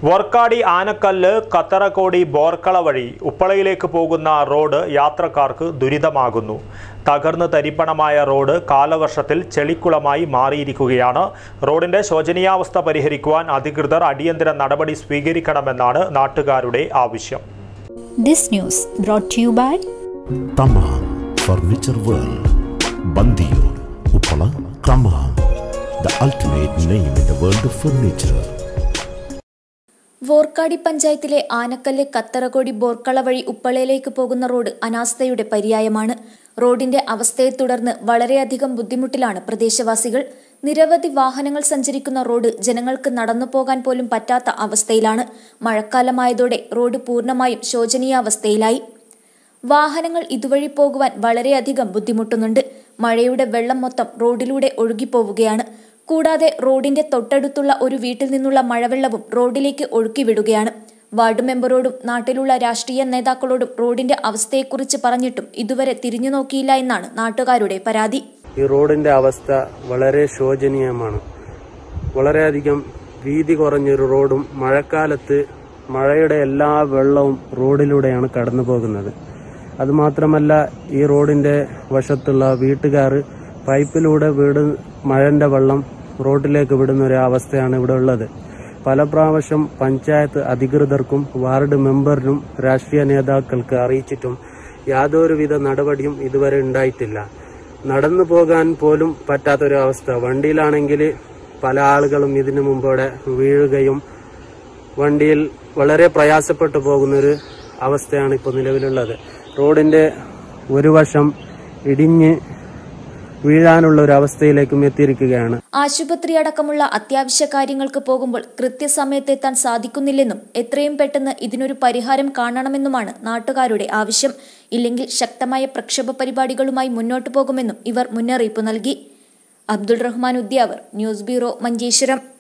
വർക്കാടി ആനക്കല്ല് കത്തറക്കോടി ബോർക്കള വഴി ഉപ്പളയിലേക്ക് പോകുന്ന റോഡ് യാത്രക്കാർക്ക് ദുരിതമാകുന്നു തകർന്ന് തരിപ്പണമായ റോഡ് കാലവർഷത്തിൽ ചെളിക്കുളമായി മാറിയിരിക്കുകയാണ് റോഡിന്റെ ശോചനീയാവസ്ഥ പരിഹരിക്കുവാൻ അധികൃതർ അടിയന്തര നടപടി സ്വീകരിക്കണമെന്നാണ് നാട്ടുകാരുടെ ആവശ്യം This news brought to you by Thamam furniture world Bandiyur Uppala Thamam the ultimate name in the world of furniture Vorkady പഞ്ചായത്തിലെ ആനക്കല്ല് കത്തറകോടി ബോർക്കള വഴി ഉപ്പളയിലേക്ക് പോകുന്ന റോഡ് അനാസ്ഥയുടെ പര്യായമാണ് റോഡിന്റെ അവസ്ഥയെ തുടർന്ന് വളരെയധികം ബുദ്ധിമുട്ടിലാണ് പ്രദേശവാസികൾ നിരവധി വാഹനങ്ങൾ സഞ്ചരിക്കുന്ന റോഡ് ജനങ്ങൾക്ക് നടന്നു പോകാൻ പോലും പറ്റാത്ത അവസ്ഥയിലാണ് മഴക്കാലമായതോടെ റോഡ് പൂർണ്ണമായും ശോചനീയാവസ്ഥയിലായി വാഹനങ്ങൾ ഇതുവഴി പോകുവാൻ വളരെയധികം ബുദ്ധിമുട്ടുന്നുണ്ട് മഴയുടെ വെള്ളം മൊത്തം റോഡിലൂടെ ഒഴുകിപ്പോവുകയാണ് കൂടാതെ റോഡിന്റെ തൊട്ടടുത്തുള്ള ഒരു വീട്ടിൽ നിന്നുള്ള മഴവെള്ളവും റോഡിലേക്ക് ഒഴുക്കിവിടുകയാണ് വാർഡ് മെമ്പറോടും നാട്ടിലുള്ള രാഷ്ട്രീയ നേതാക്കളോടും റോഡിന്റെ അവസ്ഥയെക്കുറിച്ച് പറഞ്ഞിട്ടും ഇതുവരെ തിരിഞ്ഞു നോക്കിയില്ല എന്നാണ് നാട്ടുകാരുടെ പരാതി ഈ റോഡിന്റെ അവസ്ഥ വളരെ ശോചനീയമാണ് വളരെയധികം വീതി കുറഞ്ഞൊരു റോഡും മഴക്കാലത്ത് മഴയുടെ എല്ലാ വെള്ളവും റോഡിലൂടെയാണ് കടന്നു പോകുന്നത് അതുമാത്രമല്ല ഈ റോഡിന്റെ വശത്തുള്ള വീട്ടുകാർ പൈപ്പിലൂടെ വീട് മഴന്റെ വെള്ളം റോഡിലേക്ക് വിടുന്ന ഒരു അവസ്ഥയാണ് ഇവിടെ ഉള്ളത് പല പ്രാവശ്യം പഞ്ചായത്ത് അധികൃതർക്കും വാർഡ് മെമ്പറിനും രാഷ്ട്രീയ നേതാക്കൾക്ക് അറിയിച്ചിട്ടും യാതൊരുവിധ നടപടിയും ഇതുവരെ ഉണ്ടായിട്ടില്ല നടന്നു പോകാൻ പോലും പറ്റാത്തൊരു അവസ്ഥ വണ്ടിയിലാണെങ്കിൽ പല ആളുകളും ഇതിനു മുമ്പോടെ വീഴുകയും വണ്ടിയിൽ വളരെ പ്രയാസപ്പെട്ടു പോകുന്നൊരു അവസ്ഥയാണ് ഇപ്പോൾ നിലവിലുള്ളത് റോഡിന്റെ ഒരു വശം ഇടിഞ്ഞ് വീഴാനുള്ള ഒരു അവസ്ഥയിലേക്കും എത്തിയിരിക്കുകയാണ് ആശുപത്രി അടക്കമുള്ള അത്യാവശ്യ കാര്യങ്ങൾക്ക് പോകുമ്പോൾ കൃത്യസമയത്ത് എത്താൻ സാധിക്കുന്നില്ലെന്നും എത്രയും പെട്ടെന്ന് ഇതിനൊരു പരിഹാരം കാണണമെന്നുമാണ് നാട്ടുകാരുടെ ആവശ്യം ഇല്ലെങ്കിൽ ശക്തമായ പ്രക്ഷോഭ പരിപാടികളുമായി മുന്നോട്ടു പോകുമെന്നും ഇവർ മുന്നറിയിപ്പ് നൽകി അബ്ദുൾ റഹ്മാൻ ഉദ്യാവർ ന്യൂസ് ബ്യൂറോ മഞ്ചേശ്വരം